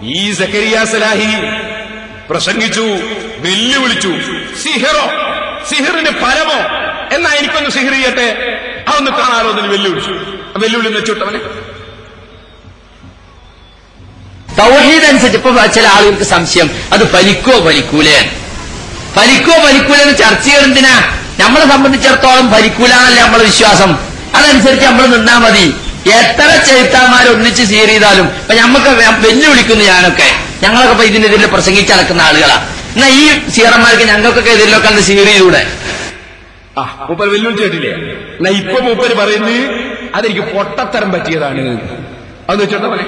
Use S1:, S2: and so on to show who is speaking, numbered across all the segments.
S1: ഈ സക്കരിയ സലാഹി പ്രസംഗിച്ചു വെല്ലുവിളിച്ചു സിഹറോ സിഹറിന് ഫലമോ എന്നാ എനിക്കൊന്ന് സിഹർ ചെയ്യട്ടെ അതൊന്ന് കാണാറോ എന്ന് വെല്ലുവിളിച്ചു വെല്ലുവിളി വെച്ചുട്ടവനെ
S2: തൗഹീദ് അനുസരിച്ച് ഇപ്പൊ ചില ആളുകൾക്ക് സംശയം അത് ഫലിക്കോ ഫലിക്കൂലേ ഫലിക്കോ ഫലിക്കൂലെന്ന് ചർച്ച ചെയ്യണം എന്തിനാ നമ്മളെ സംബന്ധിച്ചിടത്തോളം ഫലിക്കൂലാന്നല്ല നമ്മളെ വിശ്വാസം അതനുസരിച്ച് നമ്മൾ നിന്നാ മതി എത്ര ചെറുത്താന്മാർ ഒന്നിച്ച് സീർ ചെയ്താലും ഇപ്പൊ ഞമ്മക്ക് വെല്ലുവിളിക്കുന്നു ഞാനൊക്കെ ഞങ്ങളൊക്കെ ഇപ്പൊ ഇതിനെതിരെ പ്രസംഗിച്ച് നടക്കുന്ന ആളുകളാ എന്നാ ഈ സീറന്മാർക്ക് ഞങ്ങൾക്കൊക്കെ എതിരിലൊക്കെ അത് സീർ ചെയ്തൂടെ
S1: ആ മൂപ്പർ വെല്ലുവിളിച്ചു കേട്ടില്ലേ എന്നാ ഇപ്പൊ മൂപ്പര് പറയുന്നത് അതെനിക്ക് പൊട്ടത്തരം പറ്റിയതാണ് അതെന്ന് വെച്ചോട്ടെ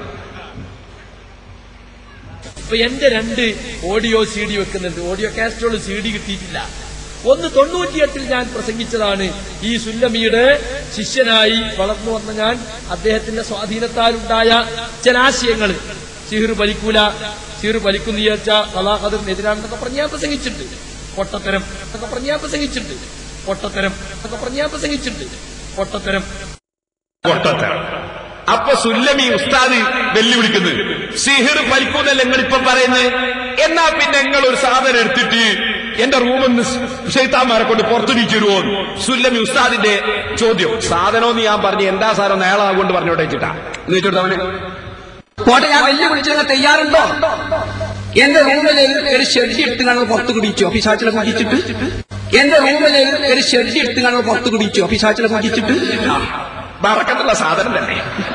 S3: ഇപ്പൊ എന്റെ രണ്ട് ഓഡിയോ സി ഡി വെക്കുന്നുണ്ട് ഓഡിയോ കാസ്റ്റുകൾ സി ഡി കിട്ടിയിട്ടില്ല ഒന്ന് തൊണ്ണൂറ്റിയെട്ടിൽ ഞാൻ പ്രസംഗിച്ചതാണ് ഈ സുല്ലമിയുടെ ശിഷ്യനായി വളർന്നു വന്ന ഞാൻ അദ്ദേഹത്തിന്റെ സ്വാധീനത്താലുണ്ടായ ചില ആശയങ്ങൾ സിഹിർ പലിക്കൂല സിഹിർ പലിക്കുന്നു വിചാരിച്ച കലാഹദറിനെതിരാണെന്നൊക്കെ പറഞ്ഞ് ഞാൻ പ്രസംഗിച്ചിട്ടുണ്ട് പൊട്ടത്തരം എന്നൊക്കെ പറഞ്ഞ് ഞാൻ പ്രസംഗിച്ചിട്ടുണ്ട് പൊട്ടത്തരം എന്നൊക്കെ പറഞ്ഞ് ഞാൻ പ്രസംഗിച്ചിട്ടുണ്ട് പൊട്ടത്തരം
S1: പൊട്ടത്തരം അപ്പൊ സുല്ലമി ഉസ്താദ് വെല്ലുവിളിക്കുന്നത് സിഹിർ പരിക്കൂന്നല്ല നിങ്ങളിപ്പൊ പറയുന്നത് എന്നാ പിന്നെ നിങ്ങൾ ഒരു സാധനം എടുത്തിട്ട് എന്റെ റൂമിൽ നിന്ന് ഷെയ്ത്താന്മാരെ കൊണ്ട് പുറത്തുടിച്ചു തരുമോ സുല്ലമി ഉസ്താദിന്റെ ചോദ്യം സാധനമെന്ന് ഞാൻ പറഞ്ഞു എന്താ സാധനം നേളാ കൊണ്ട് പറഞ്ഞോട്ടെ വെച്ചിട്ടാ എന്ന് വെച്ചോട്ടെ അവനെ
S4: കോട്ടെ ഞാൻ വെല്ലുവിളിച്ചത് തയ്യാറുണ്ടോ എന്റെ റൂമിൽ ഒരു ഷെഡ് എടുത്ത് കാണുമ്പോൾ പുറത്ത് കുടിച്ചോ പിശാച്ചിലെ കുടിച്ചിട്ട് എന്റെ റൂമിൽ ഒരു ഷെഡ് എടുത്ത് കാണുമ്പോൾ പുറത്ത് കുടിച്ചോ പിശാച്ചിലെ കുടിച്ചിട്ട്
S1: മറക്കത്തുള്ള സാധനം തന്നെ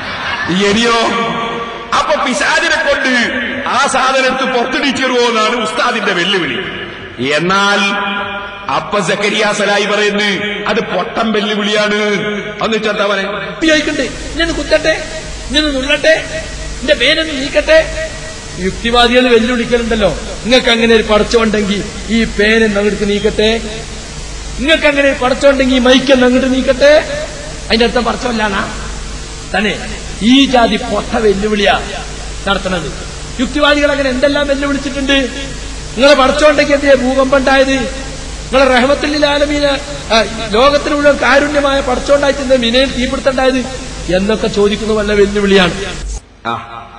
S1: ഇനിയോ അപ്പൊ പിശാചിനെ കൊണ്ട് ആ സാധനം എടുത്ത് പുറത്തിടിച്ചു തരുമോ എന്നാണ് ഉസ്താദിന്റെ വെല്ലുവിളി എന്നാൽ അപ്പ സക്കരിയ സലായി പറയുന്നത് അത് പൊട്ടം വെല്ലുവിളിയാണ് എന്ന് ചേർത്തവനെ
S3: ഉപയോഗിക്കണ്ടേ ഇന്നെ കുത്തട്ടെ ഇന്നെ നുള്ളട്ടെ എന്റെ പേരൊന്ന് നീക്കട്ടെ യുക്തിവാദികൾ വെല്ലുവിളിക്കലുണ്ടല്ലോ നിങ്ങൾക്ക് അങ്ങനെ ഒരു പടച്ചുണ്ടെങ്കിൽ ഈ പേരെന്ന് അങ്ങോട്ട് നീക്കട്ടെ നിങ്ങൾക്ക് അങ്ങനെ ഒരു പടച്ചുണ്ടെങ്കിൽ ഈ മൈക്കെന്ന് അങ്ങോട്ട് നീക്കട്ടെ അതിന്റെ അർത്ഥം പടച്ചമല്ലാണാ തന്നെ ഈ ജാതി പൊട്ട വെല്ലുവിളിയാ നടത്തണത് യുക്തിവാദികൾ അങ്ങനെ എന്തെല്ലാം വെല്ലുവിളിച്ചിട്ടുണ്ട് നിങ്ങളെ പടച്ചോണ്ടെങ്കിൽ എന്തിനാ ഭൂകമ്പം ഉണ്ടായത് നിങ്ങളെ റഹമത്തുല്ലാലമീന ലോകത്തിന് മുഴുവൻ കാരുണ്യമായ പടച്ചോണ്ടായിട്ട് മിനയിൽ തീപിടുത്തുണ്ടായത് എന്നൊക്കെ ചോദിക്കുന്ന വല്ല വെല്ലുവിളിയാണ്
S1: ആ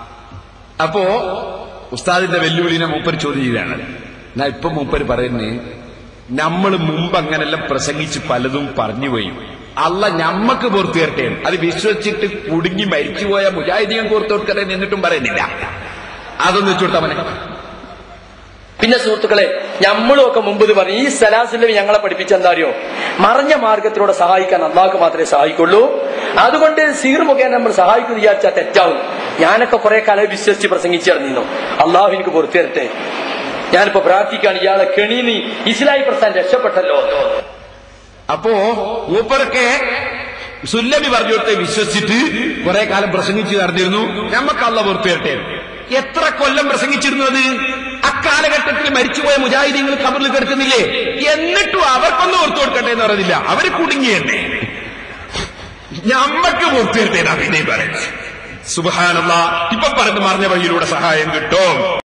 S1: അപ്പോ ഉസ്താദിന്റെ വെല്ലുവിളിനെ മൂപ്പര് ചോദ്യം ചെയ്താണ് എന്നാ ഇപ്പൊ മൂപ്പര് പറയുന്നേ നമ്മൾ മുമ്പ് അങ്ങനെല്ലാം പ്രസംഗിച്ച് പലതും പറഞ്ഞുപോയി അല്ല ഞമ്മക്ക് പുറത്തു തരട്ടെ അത് വിശ്വസിച്ചിട്ട് കുടുങ്ങി മരിച്ചുപോയ മുജാഹിദീൻ പുറത്തു കൊടുക്കട്ടെ എന്നിട്ടും പറയുന്നില്ല അതൊന്ന് വെച്ചുകൊടുത്തവനെ
S2: പിന്നെ സുഹൃത്തുക്കളെ നമ്മളും ഒക്കെ മുമ്പ് ഇത് പറഞ്ഞു ഈ സലാസിലം ഞങ്ങളെ പഠിപ്പിച്ച എന്താ അറിയോ മറഞ്ഞ മാർഗത്തിലൂടെ സഹായിക്കാൻ അള്ളാഹ്ക്ക് മാത്രമേ സഹായിക്കുള്ളൂ അതുകൊണ്ട് സീർ മുഖേന നമ്മൾ സഹായിക്കുന്നു വിചാരിച്ചാൽ തെറ്റാവും ഞാനൊക്കെ കുറെ കാലം വിശ്വസിച്ച് പ്രസംഗിച്ചു നടന്നിരുന്നു അള്ളാഹു എനിക്ക് പുറത്തു തരട്ടെ ഞാനിപ്പോ പ്രാർത്ഥിക്കുകയാണ് ഇയാളെ കെണീനി ഇസ്ലായി പ്രസ്ഥാൻ രക്ഷപ്പെട്ടല്ലോ
S1: അപ്പോ മൂപ്പരൊക്കെ സുല്ലമി പറഞ്ഞു കൊടുത്ത് വിശ്വസിച്ചിട്ട് കുറെ കാലം പ്രസംഗിച്ച് നടന്നിരുന്നു ഞമ്മക്ക് അള്ള പുറത്തു തരട്ടെ എത്ര കൊല്ലം പ്രസംഗിച്ചിരുന്നു അത് അക്കാലഘട്ടത്തിൽ മരിച്ചുപോയ മുജാഹിദീങ്ങൾ കബറിൽ കിടക്കുന്നില്ലേ എന്നിട്ടും അവർക്കൊന്നും ഓർത്തു കൊടുക്കട്ടെ എന്ന് പറഞ്ഞില്ല അവര് കുടുങ്ങിയെന്നെ ഞമ്മക്ക് പുറത്തു തരട്ടെ പിന്നെ പറയുന്നത് സുബഹാനല്ല ഇപ്പൊ പറഞ്ഞ് മറിഞ്ഞ വഴിയിലൂടെ സഹായം കിട്ടും